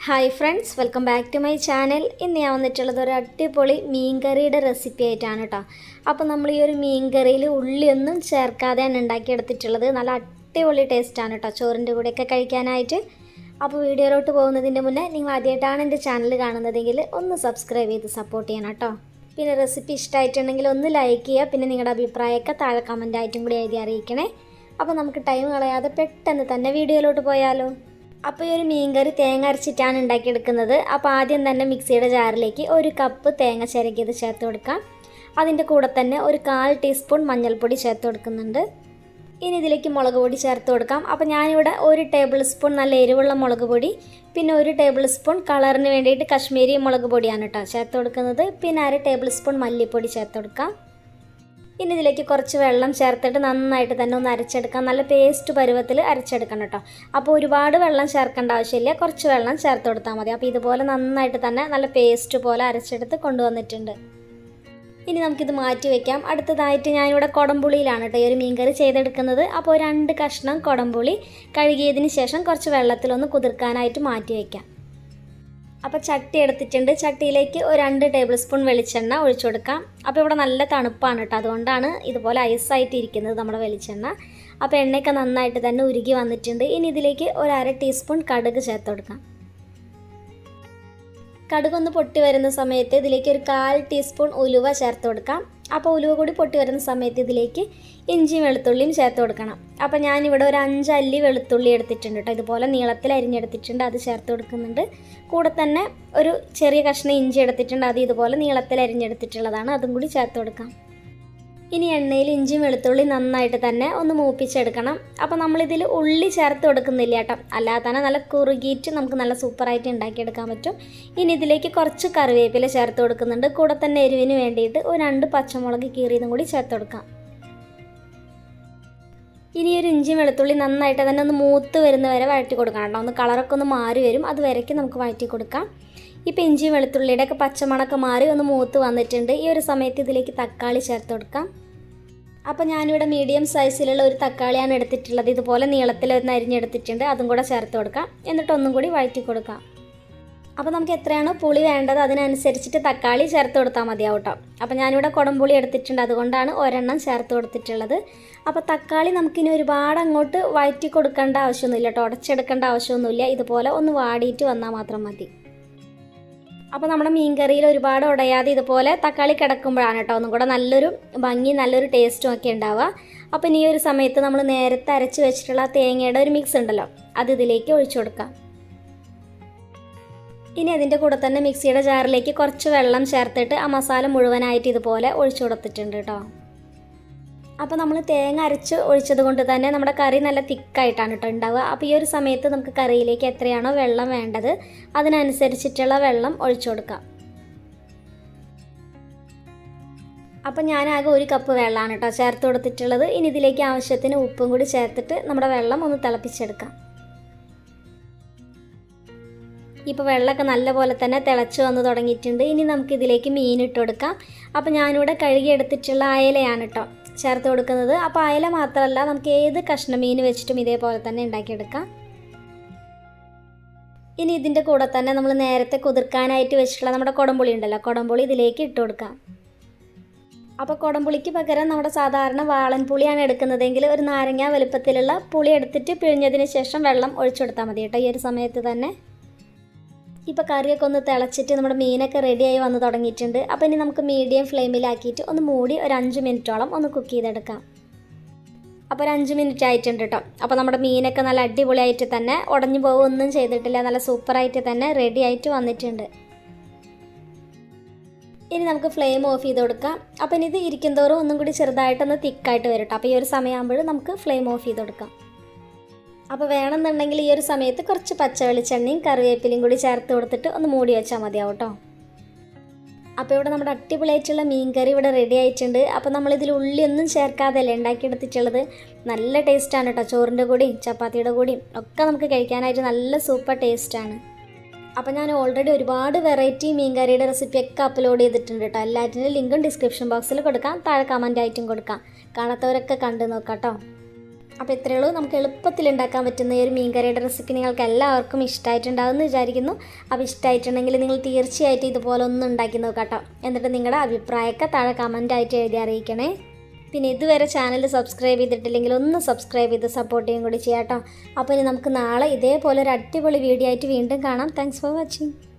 hi friends welcome back to my channel ഇന്ന് ഞാൻ വന്നിട്ടുള്ളത് ഒരു അടിപൊളി മീൻകറിയുടെ റെസിപ്പി ആയിട്ടാണ് കേട്ടോ അപ്പോൾ നമ്മൾ ഈ ഒരു മീൻകറിയിൽ ഉള്ളിയൊന്നും ചേർക്കാതെയാണ് ഉണ്ടാക്കിയെടുത്തിട്ടുള്ളത് നല്ല അടിപൊളി ടേസ്റ്റാണ് കേട്ടോ ചോറിൻ്റെ കൂടെയൊക്കെ കഴിക്കാനായിട്ട് അപ്പോൾ വീഡിയോയിലോട്ട് പോകുന്നതിൻ്റെ മുന്നേ നിങ്ങൾ ആദ്യമായിട്ടാണ് എൻ്റെ ചാനൽ കാണുന്നതെങ്കിൽ ഒന്ന് സബ്സ്ക്രൈബ് ചെയ്ത് സപ്പോർട്ട് ചെയ്യണം കേട്ടോ പിന്നെ റെസിപ്പി ഇഷ്ടമായിട്ടുണ്ടെങ്കിൽ ഒന്ന് ലൈക്ക് ചെയ്യുക പിന്നെ നിങ്ങളുടെ അഭിപ്രായമൊക്കെ താഴെ കമൻ്റ് ആയിട്ടും കൂടി എഴുതി അറിയിക്കണേ അപ്പോൾ നമുക്ക് ടൈം കളയാതെ പെട്ടെന്ന് തന്നെ വീഡിയോയിലോട്ട് പോയാലോ അപ്പോൾ ഈ ഒരു മീൻകറി തേങ്ങ അരച്ചിട്ടാണ് ഉണ്ടാക്കിയെടുക്കുന്നത് അപ്പോൾ ആദ്യം തന്നെ മിക്സിയുടെ ജാറിലേക്ക് ഒരു കപ്പ് തേങ്ങ ചിരകിയത് ചേർത്ത് കൊടുക്കാം അതിൻ്റെ കൂടെ തന്നെ ഒരു കാൽ ടീസ്പൂൺ മഞ്ഞൾപ്പൊടി ചേർത്ത് കൊടുക്കുന്നുണ്ട് ഇനി ഇതിലേക്ക് മുളക് പൊടി ചേർത്ത് കൊടുക്കാം അപ്പോൾ ഞാനിവിടെ ഒരു ടേബിൾ സ്പൂൺ നല്ല എരിവുള്ള മുളക് പൊടി പിന്നെ ഒരു ടേബിൾ സ്പൂൺ കളറിന് വേണ്ടിയിട്ട് കശ്മീരി മുളക് പൊടിയാണ് കേട്ടോ ചേർത്ത് കൊടുക്കുന്നത് പിന്നെ അര ടേബിൾ സ്പൂൺ മല്ലിപ്പൊടി ചേർത്ത് കൊടുക്കാം ഇനി ഇതിലേക്ക് കുറച്ച് വെള്ളം ചേർത്തിട്ട് നന്നായിട്ട് തന്നെ ഒന്ന് അരച്ചെടുക്കാം നല്ല പേസ്റ്റ് പരുവത്തിൽ അരച്ചെടുക്കണം കേട്ടോ അപ്പോൾ ഒരുപാട് വെള്ളം ചേർക്കേണ്ട ആവശ്യമില്ല കുറച്ച് വെള്ളം ചേർത്ത് കൊടുത്താൽ മതി അപ്പോൾ ഇതുപോലെ നന്നായിട്ട് തന്നെ നല്ല പേസ്റ്റ് പോലെ അരച്ചെടുത്ത് കൊണ്ടുവന്നിട്ടുണ്ട് ഇനി നമുക്കിത് മാറ്റി വെക്കാം അടുത്തതായിട്ട് ഞാനിവിടെ കുടംപുളിയിലാണ് കേട്ടോ ഈ ഒരു മീൻകറി ചെയ്തെടുക്കുന്നത് അപ്പോൾ രണ്ട് കഷ്ണം കുടംപുളി കഴുകിയതിന് ശേഷം കുറച്ച് വെള്ളത്തിലൊന്ന് കുതിർക്കാനായിട്ട് മാറ്റി വയ്ക്കാം അപ്പോൾ ചട്ടി എടുത്തിട്ടുണ്ട് ചട്ടിയിലേക്ക് ഒരു രണ്ട് ടേബിൾ സ്പൂൺ വെളിച്ചെണ്ണ ഒഴിച്ചു കൊടുക്കാം അപ്പോൾ ഇവിടെ നല്ല തണുപ്പാണ് കേട്ടോ അതുകൊണ്ടാണ് ഇതുപോലെ ഐസായിട്ട് ഇരിക്കുന്നത് നമ്മുടെ വെളിച്ചെണ്ണ അപ്പോൾ എണ്ണയൊക്കെ നന്നായിട്ട് തന്നെ ഉരുകി വന്നിട്ടുണ്ട് ഇനി ഇതിലേക്ക് ഒരു അര ടീസ്പൂൺ കടുക് ചേർത്ത് കൊടുക്കാം കടുകൊന്ന് പൊട്ടി വരുന്ന സമയത്ത് ഇതിലേക്ക് ഒരു കാൽ ടീസ്പൂൺ ഉലുവ ചേർത്ത് കൊടുക്കാം അപ്പോൾ ഉലുവ കൂടി പൊട്ടി വരുന്ന സമയത്ത് ഇതിലേക്ക് ഇഞ്ചിയും വെളുത്തുള്ളിയും ചേർത്ത് കൊടുക്കണം അപ്പോൾ ഞാനിവിടെ ഒരു അഞ്ചല്ലി വെളുത്തുള്ളി എടുത്തിട്ടുണ്ട് കേട്ടോ ഇതുപോലെ നീളത്തിൽ അരിഞ്ഞെടുത്തിട്ടുണ്ട് അത് ചേർത്ത് കൊടുക്കുന്നുണ്ട് കൂടെ തന്നെ ഒരു ചെറിയ കഷ്ണം ഇഞ്ചി എടുത്തിട്ടുണ്ട് അത് ഇതുപോലെ നീളത്തിൽ അരിഞ്ഞെടുത്തിട്ടുള്ളതാണ് അതും കൂടി ചേർത്ത് കൊടുക്കാം ഇനി എണ്ണയിൽ ഇഞ്ചിയും വെളുത്തുള്ളി നന്നായിട്ട് തന്നെ ഒന്ന് മൂപ്പിച്ചെടുക്കണം അപ്പോൾ നമ്മളിതിൽ ഉള്ളി ചേർത്ത് കൊടുക്കുന്നില്ല കേട്ടോ അല്ലാതെ തന്നെ നല്ല കുറുകിയിട്ട് നമുക്ക് നല്ല സൂപ്പറായിട്ട് ഉണ്ടാക്കിയെടുക്കാൻ പറ്റും ഇനി ഇതിലേക്ക് കുറച്ച് കറിവേപ്പില ചേർത്ത് കൊടുക്കുന്നുണ്ട് കൂടെ തന്നെ എരിവിന് വേണ്ടിയിട്ട് ഒരു രണ്ട് പച്ചമുളക് കീറിയതും കൂടി ചേർത്ത് കൊടുക്കാം ഇനി ഒരു ഇഞ്ചി വെളുത്തുള്ളി നന്നായിട്ട് തന്നെ ഒന്ന് മൂത്ത് വരുന്ന വരെ വഴറ്റി കൊടുക്കണം കേട്ടോ ഒന്ന് കളറൊക്കെ ഒന്ന് മാറി വരും അത് വരയ്ക്ക് നമുക്ക് വഴറ്റി കൊടുക്കാം ഇപ്പോൾ ഇഞ്ചി വെളുത്തുള്ളിയുടെ ഒക്കെ പച്ചമണൊക്കെ മാറി ഒന്ന് മൂത്ത് വന്നിട്ടുണ്ട് ഈ ഒരു സമയത്ത് ഇതിലേക്ക് തക്കാളി ചേർത്ത് കൊടുക്കാം അപ്പോൾ ഞാനിവിടെ മീഡിയം സൈസിലുള്ള ഒരു തക്കാളിയാണ് എടുത്തിട്ടുള്ളത് ഇതുപോലെ നീളത്തിൽ ഒന്ന് അരിഞ്ഞെടുത്തിട്ടുണ്ട് അതും കൂടെ ചേർത്ത് കൊടുക്കാം എന്നിട്ട് ഒന്നും കൂടി വഴറ്റി കൊടുക്കാം അപ്പോൾ നമുക്ക് എത്രയാണോ പുളി വേണ്ടത് അതിനനുസരിച്ചിട്ട് തക്കാളി ചേർത്ത് കൊടുത്താൽ മതിയാവും കേട്ടോ അപ്പോൾ ഞാനിവിടെ കുടംപുളി എടുത്തിട്ടുണ്ട് അതുകൊണ്ടാണ് ഒരെണ്ണം ചേർത്ത് കൊടുത്തിട്ടുള്ളത് അപ്പോൾ തക്കാളി നമുക്കിനി ഒരുപാട് അങ്ങോട്ട് വഴറ്റി കൊടുക്കേണ്ട ആവശ്യമൊന്നുമില്ല കേട്ടോ ഉടച്ചെടുക്കേണ്ട ആവശ്യമൊന്നുമില്ല ഇതുപോലെ ഒന്ന് വാടിയിട്ട് വന്നാൽ മാത്രം മതി അപ്പോൾ നമ്മുടെ മീൻകറിയിൽ ഒരുപാട് ഉടയാതെ ഇതുപോലെ തക്കാളി കിടക്കുമ്പോഴാണ് കേട്ടോ ഒന്നും കൂടെ നല്ലൊരു ഭംഗി നല്ലൊരു ടേസ്റ്റും ഒക്കെ ഉണ്ടാവുക അപ്പോൾ ഇനി ഈ ഒരു സമയത്ത് നമ്മൾ നേരത്തെ അരച്ച് വെച്ചിട്ടുള്ള തേങ്ങയുടെ ഒരു മിക്സ് ഉണ്ടല്ലോ അത് ഇതിലേക്ക് ഒഴിച്ചു കൊടുക്കാം ഇനി അതിൻ്റെ കൂടെ തന്നെ മിക്സിയുടെ ജാറിലേക്ക് കുറച്ച് വെള്ളം ചേർത്തിട്ട് ആ മസാല മുഴുവനായിട്ട് ഇതുപോലെ ഒഴിച്ചു കൊടുത്തിട്ടുണ്ട് കേട്ടോ അപ്പോൾ നമ്മൾ തേങ്ങ അരച്ച് ഒഴിച്ചത് കൊണ്ട് തന്നെ നമ്മുടെ കറി നല്ല തിക്കായിട്ടാണ് കേട്ടോ ഉണ്ടാവുക അപ്പോൾ ഈ ഒരു സമയത്ത് നമുക്ക് കറിയിലേക്ക് എത്രയാണോ വെള്ളം വേണ്ടത് അതിനനുസരിച്ചിട്ടുള്ള വെള്ളം ഒഴിച്ചു കൊടുക്കാം അപ്പോൾ ഞാനാകെ ഒരു കപ്പ് വെള്ളമാണ് കേട്ടോ ചേർത്ത് കൊടുത്തിട്ടുള്ളത് ഇനി ഇതിലേക്ക് ആവശ്യത്തിന് ഉപ്പും കൂടി ചേർത്തിട്ട് നമ്മുടെ വെള്ളം ഒന്ന് തിളപ്പിച്ചെടുക്കാം ഇപ്പോൾ വെള്ളമൊക്കെ നല്ലപോലെ തന്നെ തിളച്ച് വന്ന് തുടങ്ങിയിട്ടുണ്ട് ഇനി നമുക്ക് ഇതിലേക്ക് മീൻ ഇട്ട് കൊടുക്കാം അപ്പോൾ ഞാനിവിടെ കഴുകി എടുത്തിട്ടുള്ള അയലയാണ് കേട്ടോ ചേർത്ത് കൊടുക്കുന്നത് അപ്പോൾ അയല മാത്രമല്ല നമുക്ക് ഏത് കഷ്ണം മീൻ വെച്ചിട്ടും ഇതേപോലെ തന്നെ ഉണ്ടാക്കിയെടുക്കാം ഇനി ഇതിൻ്റെ കൂടെ തന്നെ നമ്മൾ നേരത്തെ കുതിർക്കാനായിട്ട് വെച്ചിട്ടുള്ള നമ്മുടെ കുടംപുളി ഉണ്ടല്ലോ കുടംപുളി ഇതിലേക്ക് ഇട്ട് കൊടുക്കാം അപ്പോൾ കുടംപുളിക്ക് പകരം നമ്മുടെ സാധാരണ വാളൻ പുളിയാണ് എടുക്കുന്നതെങ്കിൽ ഒരു നാരങ്ങ വലുപ്പത്തിലുള്ള പുളി എടുത്തിട്ട് പിഴിഞ്ഞതിന് ശേഷം വെള്ളം ഒഴിച്ചു കൊടുത്താൽ മതി കേട്ടോ ഈ ഒരു സമയത്ത് തന്നെ ഇപ്പോൾ കറിയൊക്കെ ഒന്ന് തിളച്ചിട്ട് നമ്മുടെ മീനൊക്കെ റെഡിയായി വന്ന് തുടങ്ങിയിട്ടുണ്ട് അപ്പോൾ ഇനി നമുക്ക് മീഡിയം ഫ്ലെയിമിലാക്കിയിട്ട് ഒന്ന് മൂടി ഒരു അഞ്ച് മിനിറ്റോളം ഒന്ന് കുക്ക് ചെയ്തെടുക്കാം അപ്പോൾ ഒരു അഞ്ച് മിനിറ്റ് ആയിട്ടുണ്ട് കേട്ടോ അപ്പോൾ നമ്മുടെ മീനൊക്കെ നല്ല അടിപൊളിയായിട്ട് തന്നെ ഉടഞ്ഞു പോകുകയൊന്നും ചെയ്തിട്ടില്ല നല്ല സൂപ്പറായിട്ട് തന്നെ റെഡി ആയിട്ട് വന്നിട്ടുണ്ട് ഇനി നമുക്ക് ഫ്ലെയിം ഓഫ് ചെയ്ത് കൊടുക്കാം അപ്പോൾ ഇനി ഇത് ഇരിക്കുന്തോറും ഒന്നും കൂടി ചെറുതായിട്ടൊന്ന് തിക്കായിട്ട് വരും കേട്ടോ അപ്പോൾ ഈ ഒരു സമയമാകുമ്പോൾ നമുക്ക് ഫ്ലെയിം ഓഫ് ചെയ്ത് കൊടുക്കാം അപ്പോൾ വേണമെന്നുണ്ടെങ്കിൽ ഈ ഒരു സമയത്ത് കുറച്ച് പച്ച വെളിച്ചെണ്ണയും കറിവേപ്പിലയും കൂടി ചേർത്ത് കൊടുത്തിട്ട് ഒന്ന് മൂടി വെച്ചാൽ മതിയാവും കേട്ടോ അപ്പോൾ ഇവിടെ നമ്മുടെ അടിപൊളിയായിട്ടുള്ള മീൻ കറി ഇവിടെ റെഡി ആയിട്ടുണ്ട് അപ്പോൾ നമ്മളിതിൽ ഉള്ളിയൊന്നും ചേർക്കാതെയല്ലേ ഉണ്ടാക്കിയെടുത്തിട്ടുള്ളത് നല്ല ടേസ്റ്റാണ് കേട്ടോ ചോറിൻ്റെ കൂടിയും ചപ്പാത്തിയുടെ കൂടിയും ഒക്കെ നമുക്ക് കഴിക്കാനായിട്ട് നല്ല സൂപ്പർ ടേസ്റ്റാണ് അപ്പോൾ ഞാൻ ഓൾറെഡി ഒരുപാട് വെറൈറ്റി മീൻ കറിയുടെ റെസിപ്പിയൊക്കെ അപ്ലോഡ് ചെയ്തിട്ടുണ്ട് കേട്ടോ എല്ലാറ്റിൻ്റെ ലിങ്കും ഡിസ്ക്രിപ്ഷൻ ബോക്സിൽ കൊടുക്കാം താഴെ കമൻ്റ് ആയിട്ടും കൊടുക്കാം കാണാത്തവരൊക്കെ കണ്ടു നോക്കാം കേട്ടോ അപ്പോൾ ഇത്രയേ ഉള്ളൂ നമുക്ക് എളുപ്പത്തിൽ ഉണ്ടാക്കാൻ പറ്റുന്ന ഈ ഒരു മീൻകറിയുടെ റെസിപ്പി നിങ്ങൾക്ക് എല്ലാവർക്കും ഇഷ്ടമായിട്ടുണ്ടാവുമെന്ന് വിചാരിക്കുന്നു അപ്പോൾ ഇഷ്ടമായിട്ടുണ്ടെങ്കിൽ നിങ്ങൾ തീർച്ചയായിട്ടും ഇതുപോലെ ഒന്ന് ഉണ്ടാക്കി നോക്കാം കേട്ടോ എന്നിട്ട് നിങ്ങളുടെ അഭിപ്രായമൊക്കെ താഴെ കമൻ്റായിട്ട് എഴുതി അറിയിക്കണേ പിന്നെ ഇതുവരെ ചാനൽ സബ്സ്ക്രൈബ് ചെയ്തിട്ടില്ലെങ്കിൽ ഒന്ന് സബ്സ്ക്രൈബ് ചെയ്ത് സപ്പോർട്ട് ചെയ്യും കൂടി ചെയ്യാം കേട്ടോ അപ്പോൾ ഇനി നമുക്ക് നാളെ ഇതേപോലെ ഒരു അടിപൊളി വീഡിയോ ആയിട്ട് വീണ്ടും കാണാം താങ്ക്സ് ഫോർ വാച്ചിങ്